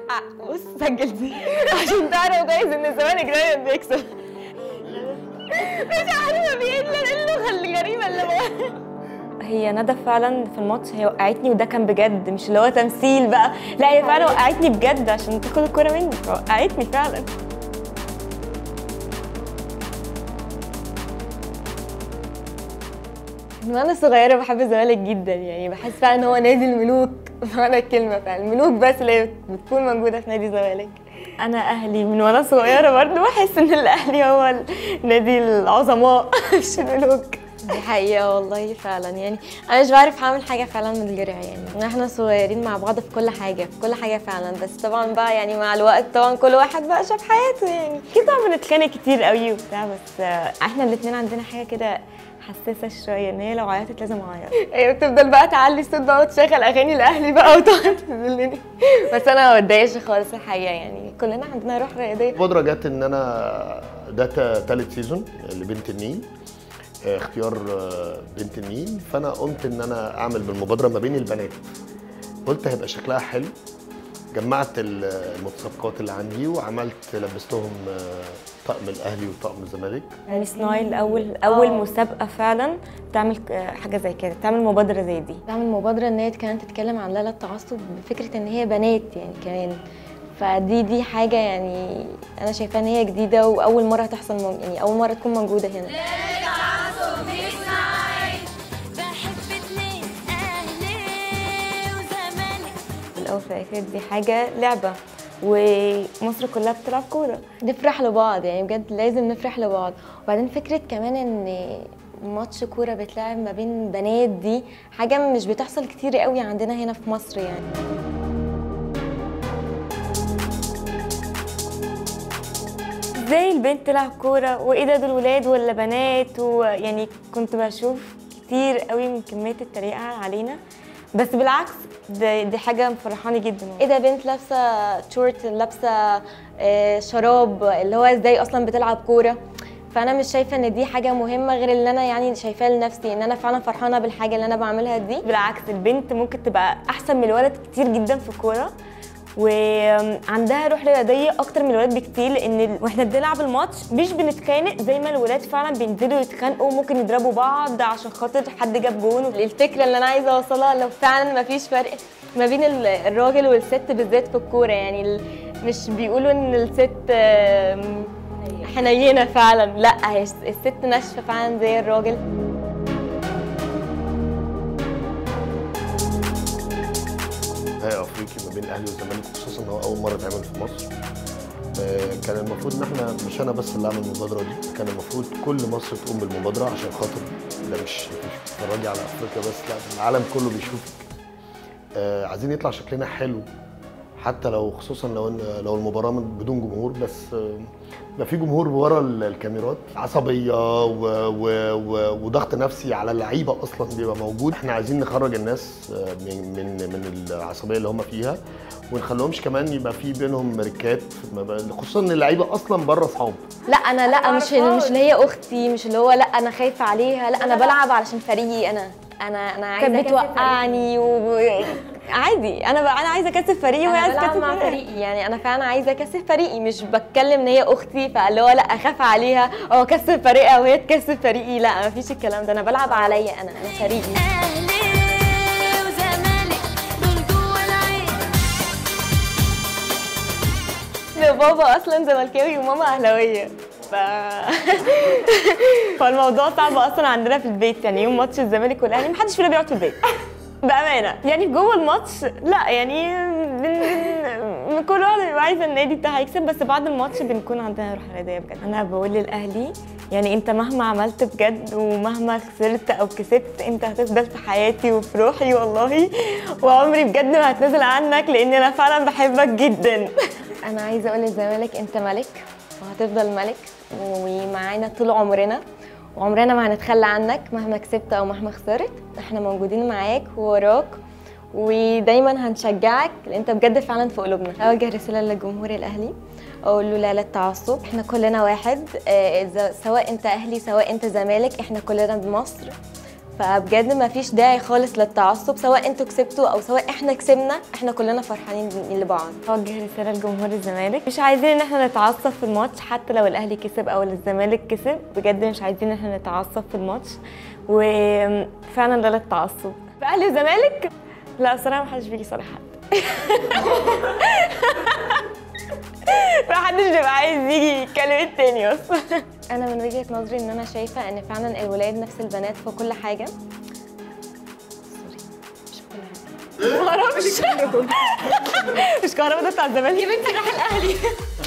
بص سجل دي عشان تعرف كويس ان الزمالك دايما بيكسب مش عارفه في ايه اللي إيه اللغه الغريبه اللي بقى هي ندى فعلا في الماتش هي وقعتني وده كان بجد مش اللي هو تمثيل بقى لا هي فعلا وقعتني بجد عشان تاخد الكوره مني وقعتني فعلا من وانا صغيره بحب الزمالك جدا يعني بحس فعلا ان هو نادي الملوك بمعنى الكلمه فعلا الملوك بس اللي بتكون موجوده في نادي الزمالك انا اهلي من وانا صغيره برضه بحس ان الاهلي هو نادي العظماء مش الملوك دي حقيقة والله فعلا يعني أنا مش بعرف أعمل حاجة فعلا من غيرها يعني إحنا صغيرين مع بعض في كل حاجة في كل حاجة فعلا بس طبعا بقى يعني مع الوقت طبعا كل واحد بقى شاف حياته يعني اكيد طبعا بنتخانق كتير قوي وبتاع بس آه، احنا الاثنين عندنا حاجه كده حساسه شويه ان هي لو عيطت لازم اعيط هي بتفضل بقى تعلي الصوت بقى وتشغل اغاني الاهلي بقى وتقعد تذلني بس انا ما بتضايقش خالص الحقيقه يعني كلنا عندنا روح رياضيه البودرة جت ان انا ده تا- تالت سيزون لبنت النيل آه، اختيار آه، بنت النيل فانا قمت ان انا اعمل بالمبادره ما بين البنات قلت هيبقى شكلها حلو جمعت ال- المتسابقات اللي عندي وعملت لبستهم آه، طقم الاهلي وطقم الزمالك ميس نايل اول اول مسابقه فعلا تعمل آه، حاجه زي كده تعمل مبادره زي دي تعمل مبادرة إن هي كانت تتكلم عن لا لا التعصب بفكرة إن هي بنات يعني كمان فدي دي حاجة يعني أنا شايفاها إن هي جديدة وأول مرة تحصل مو- يعني أول مرة تكون موجودة هنا بحب اتنين اهلي وزمالك في الاول وفي الاخر دي حاجه لعبه ومصر كلها بتلعب كوره نفرح لبعض يعني بجد لازم نفرح لبعض وبعدين فكرة كمان ان ماتش كورة بيتلعب ما بين بنات دي حاجة مش بتحصل كتير قوي عندنا هنا في مصر يعني ازاي البنت تلعب كوره وايه ده دول ولاد ولا بنات ويعني كنت بشوف كتير قوي من كميه التريقه علينا بس بالعكس ده دي حاجه مفرحاني جدا ايه ده بنت لابسة شورت لابسة آه، شراب اللي هو ازاي اصلا بتلعب كورة فانا مش شايفة ان دي حاجة مهمة غير اللي انا يعني شايفاه لنفسي ان انا فعلا فرحانة بالحاجة اللي انا بعملها دي بالعكس البنت ممكن تبقى احسن من الولد كتير جدا في الكوره وعندها روح رياضيه اكتر من الولاد بكتير لان ال- واحنا بنلعب الماتش مش بنتخانق زي ما الولاد فعلا بينزلوا يتخانقوا ممكن يضربوا بعض عشان خاطر حد جاب جون الفكره اللي انا عايزه اوصلها لو فعلا ما فيش فرق ما بين ال- الراجل والست بالذات في الكوره يعني ال- مش بيقولوا ان الست آم، حنينه فعلا لا هي الس- الست ناشفه فعلا زي الراجل نهائي افريقي ما بين الاهلي والزمالك خصوصا ان هو اول مره يتعمل في مصر آه، كان المفروض ان احنا مش انا بس اللي اعمل المبادره دي كان المفروض كل مصر تقوم بالمبادره عشان خاطر ده مش مش بتتفرجي على افريقيا بس لا ده العالم كله بيشوفك آه، عايزين يطلع شكلنا حلو حتى لو خصوصا لو ان لو المباراه من- بدون جمهور بس آه، يبقى في جمهور ورا ال- الكاميرات عصبيه و و و وضغط نفسي على اللعيبه اصلا بيبقى موجود احنا عايزين نخرج الناس آه، من من من العصبيه اللي هم فيها ونخليهمش كمان يبقى في بينهم ركات ما بقى- خصوصا ان اللعيبه اصلا بره اصحاب لا انا لا مش مش اللي هي اختي مش اللي هو لا انا خايفه عليها لا انا بلعب علشان فريقي انا انا انا عايزه كانت أكسب فريقي. بتوقعني و... عادي انا بقى انا عايزه اكسب فريقي وهي انا عايزه بلعب تكسب مع فريقها. فريقي يعني انا فعلا عايزه اكسب فريقي مش بتكلم ان هي اختي فاللي هو لا اخاف عليها او اكسب فريقها وهي تكسب فريقي لا مفيش الكلام ده انا بلعب عليا انا انا فريقي اهلي وزمالك دول جوا العين بابا اصلا زملكاوي وماما اهلاويه ف... فالموضوع صعب اصلا عندنا في البيت يعني يوم ماتش الزمالك والاهلي محدش فينا بيقعد في البيت بامانه يعني جوه الماتش لا يعني بن... بن... كل واحد بيبقى عايز النادي بتاعها يكسب بس بعد الماتش بنكون عندنا روح رياضيه بجد انا بقول للاهلي يعني انت مهما عملت بجد ومهما خسرت او كسبت انت هتفضل في حياتي وفي روحي والله وعمري بجد ما هتنازل عنك لان انا فعلا بحبك جدا انا عايزه اقول للزمالك انت ملك وهتفضل ملك ومعانا طول عمرنا وعمرنا ما هنتخلى عنك مهما كسبت او مهما خسرت احنا موجودين معاك ووراك ودايما هنشجعك لان انت بجد فعلا في قلوبنا اوجه رساله للجمهور الاهلي اقول له لا للتعصب احنا كلنا واحد آه، إذا- سواء انت اهلي سواء انت زمالك احنا كلنا بمصر فبجد ما فيش داعي خالص للتعصب سواء انتوا كسبتوا او سواء احنا كسبنا احنا كلنا فرحانين لبعض اوجه رساله لجمهور الزمالك مش عايزين ان احنا نتعصب في الماتش حتى لو الاهلي كسب او الزمالك كسب بجد مش عايزين ان احنا نتعصب في الماتش وفعلا ده للتعصب في اهلي وزمالك لا بصراحه ما حدش بيجي يصالح حد ما حدش بيبقى عايز يجي يتكلم التاني اصلا انا من وجهه نظري ان انا شايفه ان فعلا الولاد نفس البنات في كل حاجه سوري مش في كل حاجه ما اعرفش مش كهربا ده بتاع الزمالك يا بنتي راح الاهلي